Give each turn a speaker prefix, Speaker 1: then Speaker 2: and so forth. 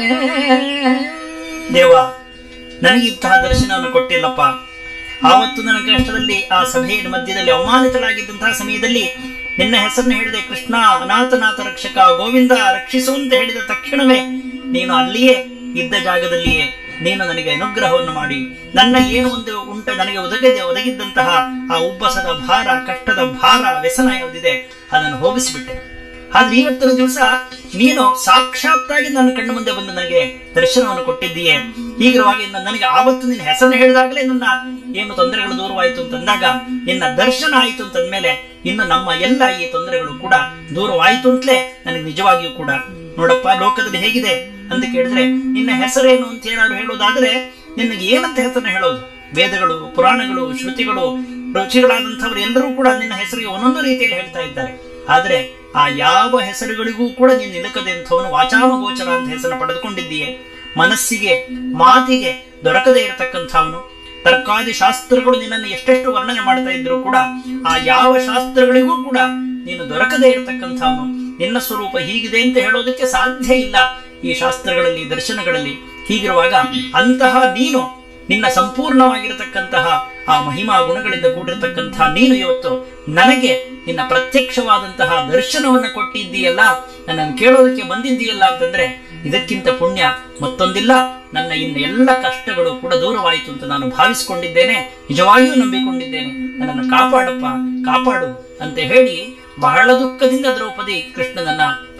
Speaker 1: ದೇವ ನನಗೆ ಇಂತಹ ದರ್ಶನವನ್ನು ಕೊಟ್ಟಿಲ್ಲಪ್ಪ ಆವತ್ತು ನನ್ನ ಕಷ್ಟದಲ್ಲಿ ಆ ಸಭೆಯ ಮಧ್ಯದಲ್ಲಿ ಅವಮಾನಿತಳಾಗಿದ್ದಂತಹ ಸಮಯದಲ್ಲಿ ನಿನ್ನ ಹೆಸರನ್ನು ಹೇಳಿದೆ ಕೃಷ್ಣ ಅನಾಥನಾಥ ರಕ್ಷಕ ಗೋವಿಂದ ರಕ್ಷಿಸು ಅಂತ ಹೇಳಿದ ತಕ್ಷಣವೇ ನೀನು ಅಲ್ಲಿಯೇ ಇದ್ದ ಜಾಗದಲ್ಲಿಯೇ ನೀನು ನನಗೆ ಅನುಗ್ರಹವನ್ನು ಮಾಡಿ ನನ್ನ ಏನು ಒಂದು ಉಂಟ ನನಗೆ ಒದಗದೆ ಒದಗಿದ್ದಂತಹ ಆ ಉಬ್ಬಸದ ಭಾರ ಕಷ್ಟದ ಭಾರ ವ್ಯಸನ ಯಾವುದಿದೆ ಅದನ್ನು ಹೋಗಿಸಿಬಿಟ್ಟೆ ಆದ್ರೆ ಇವತ್ತಿನ ದಿವಸ ನೀನು ಸಾಕ್ಷಾತ್ತಾಗಿ ನನ್ನ ಕಣ್ಣು ಮುಂದೆ ಬಂದು ನನಗೆ ದರ್ಶನವನ್ನು ಕೊಟ್ಟಿದ್ದೀಯೆ ಹೀಗಿರುವಾಗ ಇನ್ನು ನನಗೆ ಆವತ್ತು ನಿನ್ನ ಹೆಸರನ್ನು ಹೇಳಿದಾಗಲೇ ನನ್ನ ಏನು ತೊಂದರೆಗಳು ದೂರವಾಯಿತು ಅಂತಂದಾಗ ನಿನ್ನ ದರ್ಶನ ಆಯಿತು ಅಂತಂದ್ಮೇಲೆ ಇನ್ನು ನಮ್ಮ ಎಲ್ಲ ಈ ತೊಂದರೆಗಳು ಕೂಡ ದೂರವಾಯಿತು ಅಂತಲೇ ನನಗೆ ನಿಜವಾಗಿಯೂ ಕೂಡ ನೋಡಪ್ಪ ಲೋಕದಲ್ಲಿ ಹೇಗಿದೆ ಅಂತ ಕೇಳಿದ್ರೆ ನಿನ್ನ ಹೆಸರೇನು ಅಂತ ಏನಾದ್ರು ಹೇಳೋದಾದ್ರೆ ನಿನಗೆ ಏನಂತ ಹೆಸರನ್ನ ಹೇಳೋದು ವೇದಗಳು ಪುರಾಣಗಳು ಶ್ರುತಿಗಳು ರುಚಿಗಳಾದಂಥವ್ರು ಎಲ್ಲರೂ ಕೂಡ ನಿನ್ನ ಹೆಸರಿಗೆ ಒಂದೊಂದು ರೀತಿಯಲ್ಲಿ ಹೇಳ್ತಾ ಇದ್ದಾರೆ ಆದ್ರೆ ಆ ಯಾವ ಹೆಸರುಗಳಿಗೂ ಕೂಡ ನೀನು ನಿಲುಕದೆ ಅಂಥವನು ವಾಚಾಮಗೋಚರ ಅಂತ ಹೆಸರನ್ನು ಪಡೆದುಕೊಂಡಿದ್ದೀಯೆ ಮನಸ್ಸಿಗೆ ಮಾತಿಗೆ ದೊರಕದೇ ಇರತಕ್ಕಂಥವನು ತರ್ಕಾದಿ ಶಾಸ್ತ್ರಗಳು ನಿನ್ನನ್ನು ಎಷ್ಟೆಷ್ಟು ವರ್ಣನೆ ಮಾಡ್ತಾ ಇದ್ರು ಕೂಡ ಆ ಯಾವ ಶಾಸ್ತ್ರಗಳಿಗೂ ಕೂಡ ನೀನು ದೊರಕದೇ ಇರತಕ್ಕಂಥವನು ನಿನ್ನ ಸ್ವರೂಪ ಹೀಗಿದೆ ಅಂತ ಹೇಳೋದಕ್ಕೆ ಸಾಧ್ಯ ಇಲ್ಲ ಈ ಶಾಸ್ತ್ರಗಳಲ್ಲಿ ದರ್ಶನಗಳಲ್ಲಿ ಹೀಗಿರುವಾಗ ಅಂತಹ ನೀನು ನಿನ್ನ ಸಂಪೂರ್ಣವಾಗಿರತಕ್ಕಂತಹ ಆ ಮಹಿಮಾ ಗುಣಗಳಿಂದ ಕೂಡಿರತಕ್ಕಂತಹ ನೀನು ಇವತ್ತು ನನಗೆ ನಿನ್ನ ಪ್ರತ್ಯಕ್ಷವಾದಂತಹ ದರ್ಶನವನ್ನ ಕೊಟ್ಟಿದ್ದೀಯಲ್ಲ ನನ್ನನ್ನು ಕೇಳೋದಕ್ಕೆ ಬಂದಿದ್ದೀಯಲ್ಲ ಅಂತಂದ್ರೆ ಇದಕ್ಕಿಂತ ಪುಣ್ಯ ಮತ್ತೊಂದಿಲ್ಲ ನನ್ನ ಇನ್ನು ಎಲ್ಲ ಕಷ್ಟಗಳು ಕೂಡ ದೂರವಾಯಿತು ಅಂತ ನಾನು ಭಾವಿಸಿಕೊಂಡಿದ್ದೇನೆ ನಿಜವಾಗಿಯೂ ನಂಬಿಕೊಂಡಿದ್ದೇನೆ ನನ್ನನ್ನು ಕಾಪಾಡಪ್ಪ ಕಾಪಾಡು ಅಂತ ಹೇಳಿ ಬಹಳ ದುಃಖದಿಂದ ದ್ರೌಪದಿ ಕೃಷ್ಣನನ್ನ